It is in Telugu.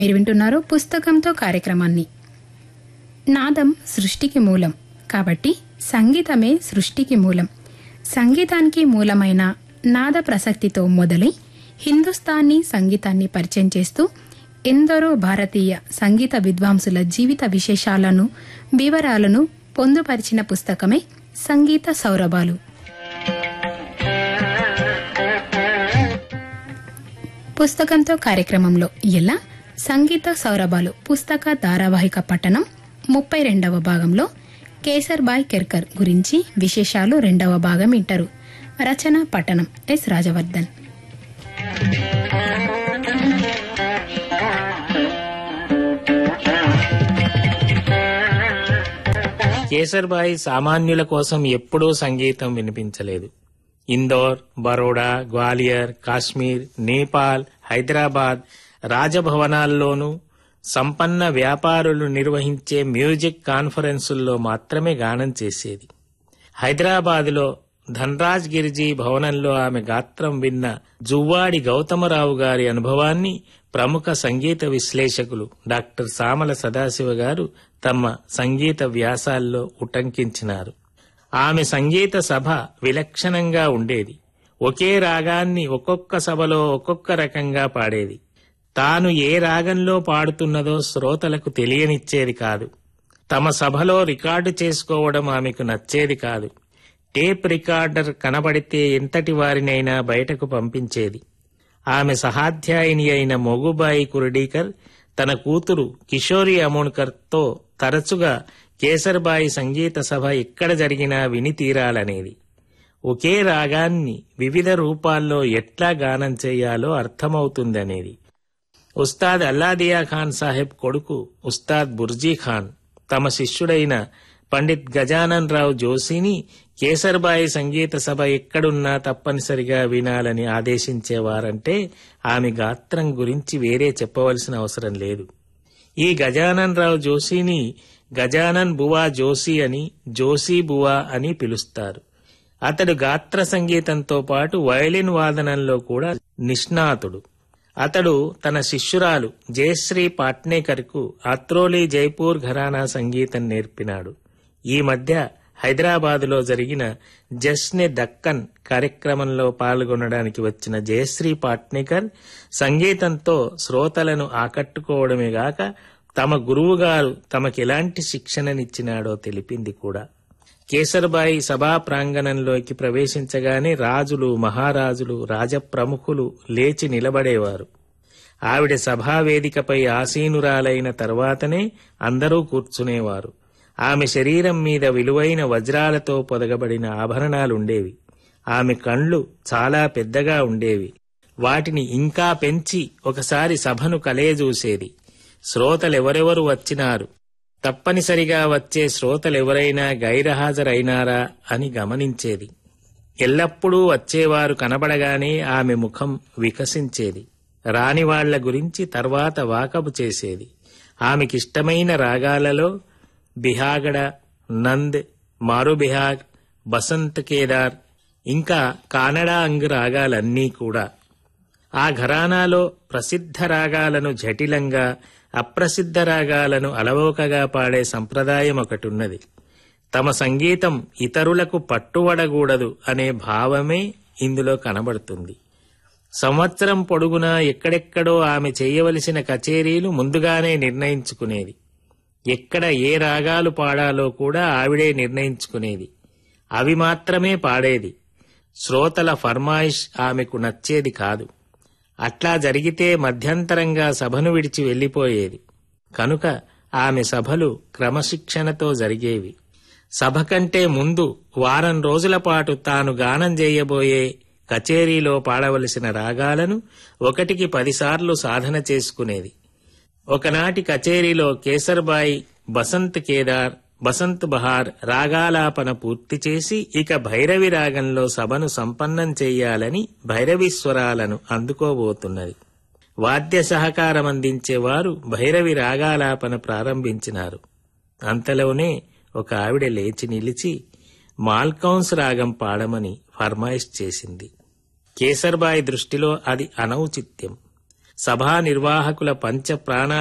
మీరు వింటున్నారు పుస్తకంతో కార్యక్రమాన్ని నాదం సృష్టికి మూలం కాబట్టి సంగీతమే సృష్టికి మూలం సంగీతానికి మూలమైన నాద ప్రసక్తితో మొదలై హిందుస్థానీ సంగీతాన్ని పరిచయం చేస్తూ ఎందరో భారతీయ సంగీత విద్వాంసుల జీవిత విశేషాలను వివరాలను పొందుపరిచిన పుస్తకమే సంగీత సౌరభాలు పుస్తకంతో కార్యక్రమంలో ఇలా సంగీత సౌరభాలు పుస్తక ధారావాహిక పఠనం ముప్పై రెండవ భాగంలో కేసర్బాయ్ కెర్కర్ గురించి విశేషాలు రెండవ భాగం వింటారు రచన పఠనం ఎస్ రాజవర్ధన్ కేసర్బాయి సామాన్యుల కోసం ఎప్పుడూ సంగీతం వినిపించలేదు ఇందోర్ బరోడా గ్వాలియర్ కాశ్మీర్ నేపాల్ హైదరాబాద్ రాజభవనాల్లోనూ సంపన్న వ్యాపారులు నిర్వహించే మ్యూజిక్ కాన్ఫరెన్సుల్లో మాత్రమే గానం చేసేది హైదరాబాదులో ధన్రాజ్ గిరిజీ భవనంలో ఆమె గాత్రం విన్న జువ్వాడి గౌతమరావు గారి అనుభవాన్ని ప్రముఖ సంగీత విశ్లేషకులు డాక్టర్ సామల సదాశివ గారు తమ సంగీత వ్యాసాల్లో ఉటంకించినారు ఆమె సంగీత సభ విలక్షణంగా ఉండేది ఒకే రాగాన్ని ఒక్కొక్క సభలో ఒక్కొక్క రకంగా పాడేది తాను ఏ రాగంలో పాడుతున్నదో శ్రోతలకు తెలియనిచ్చేది కాదు తమ సభలో రికార్డు చేసుకోవడం ఆమెకు నచ్చేది కాదు టేప్ రికార్డర్ కనబడితే ఎంతటి వారినైనా బయటకు పంపించేది ఆమె సహాధ్యాయిని అయిన మొగుబాయి కురడీకర్ తన కూతురు కిషోరి అమోణ్కర్తో తరచుగా కేసర్బాయి సంగీత సభ ఎక్కడ జరిగినా విని తీరాలనేది ఒకే రాగాన్ని వివిధ రూపాల్లో ఎట్లా గానం చేయాలో అర్థమవుతుందనేది ఉస్తాద్ అల్లాదియా ఖాన్ సాహెబ్ కొడుకు ఉస్తాద్ బుర్జీ ఖాన్ తమ శిష్యుడైన పండిత్ గజానన్ రావు జోషిని కేసర్బాయి సంగీత సభ ఎక్కడున్నా తప్పనిసరిగా వినాలని ఆదేశించేవారంటే ఆమె గాత్రం గురించి వేరే చెప్పవలసిన అవసరం లేదు ఈ గజానన్ రావు జోషిని గజానన్ బువా జోషి అని జోషి బువా అని పిలుస్తారు అతడు గాత్ర సంగీతంతో పాటు వయలిన్ వాదనంలో కూడా నిష్ణాతుడు అతడు తన శిష్యురాలు జయశ్రీ పాట్నేకర్కు అత్రోలి జైపూర్ ఘరానా సంగీతం నేర్పినాడు ఈ మధ్య హైదరాబాదులో జరిగిన జస్నే దక్కన్ కార్యక్రమంలో పాల్గొనడానికి వచ్చిన జయశ్రీ పాట్నేకర్ సంగీతంతో శ్రోతలను ఆకట్టుకోవడమే గాక తమ గురువుగారు తమకెలాంటి శిక్షణనిచ్చినాడో తెలిపింది కూడా కేసర్బాయి సభా ప్రాంగణంలోకి ప్రవేశించగానే రాజులు మహారాజులు రాజప్రముఖులు లేచి నిలబడేవారు ఆవిడ సభావేదికపై ఆసీనురాలైన తర్వాతనే అందరూ కూర్చునేవారు ఆమె శరీరం మీద విలువైన వజ్రాలతో పొదగబడిన ఆభరణాలుండేవి ఆమె కండ్లు చాలా పెద్దగా ఉండేవి వాటిని ఇంకా పెంచి ఒకసారి సభను కలయజూసేది శ్రోతలెవరెవరు వచ్చినారు తప్పనిసరిగా వచ్చే శ్రోతలెవరైనా గైరహాజరైనారా అని గమనించేది ఎల్లప్పుడూ వచ్చేవారు కనబడగానే ఆమె ముఖం వికసించేది రాని వాళ్ల గురించి తర్వాత వాకబు చేసేది ఆమెకిష్టమైన రాగాలలో బిహాగడ నంద్ మారుబిహాగ్ బసంత్ కేదార్ ఇంకా కానడా అంగ్ రాగాలన్నీ కూడా ఆ ఘరానాలో ప్రసిద్ధ రాగాలను జటిలంగా అప్రసిద్ధ రాగాలను అలవోకగా పాడే సంప్రదాయం ఒకటున్నది తమ సంగీతం ఇతరులకు పట్టువడకూడదు అనే భావమే ఇందులో కనబడుతుంది సంవత్సరం పొడుగునా ఎక్కడెక్కడో ఆమె చేయవలసిన కచేరీలు ముందుగానే నిర్ణయించుకునేది ఎక్కడ ఏ రాగాలు పాడాలో కూడా ఆవిడే నిర్ణయించుకునేది అవి మాత్రమే పాడేది శ్రోతల ఫర్మాయిష్ ఆమెకు నచ్చేది కాదు అట్లా జరిగితే మధ్యంతరంగా సభను విడిచి వెళ్లిపోయేది కనుక ఆమె సభలు క్రమశిక్షణతో జరిగేవి సభ కంటే ముందు వారం రోజుల పాటు తాను గానం చేయబోయే కచేరీలో పాడవలసిన రాగాలను ఒకటికి పదిసార్లు సాధన చేసుకునేది ఒకనాటి కచేరీలో కేసర్బాయి బసంత్ కేదార్ బసంత్ బహార్ రాగాలాపన పూర్తి చేసి ఇక భైరవి రాగంలో సభను సంపన్నం చెయ్యాలని భైరవి స్వరాలను అందుకోబోతున్నది వాద్య సహకారం అందించేవారు భైరవి రాగాలాపన ప్రారంభించినారు అంతలోనే ఒక ఆవిడ లేచి నిలిచి మాల్కౌన్స్ రాగం పాడమని ఫర్మాయిష్ చేసింది కేసర్బాయి దృష్టిలో అది అనౌచిత్యం సభా నిర్వాహకుల పంచ ప్రాణ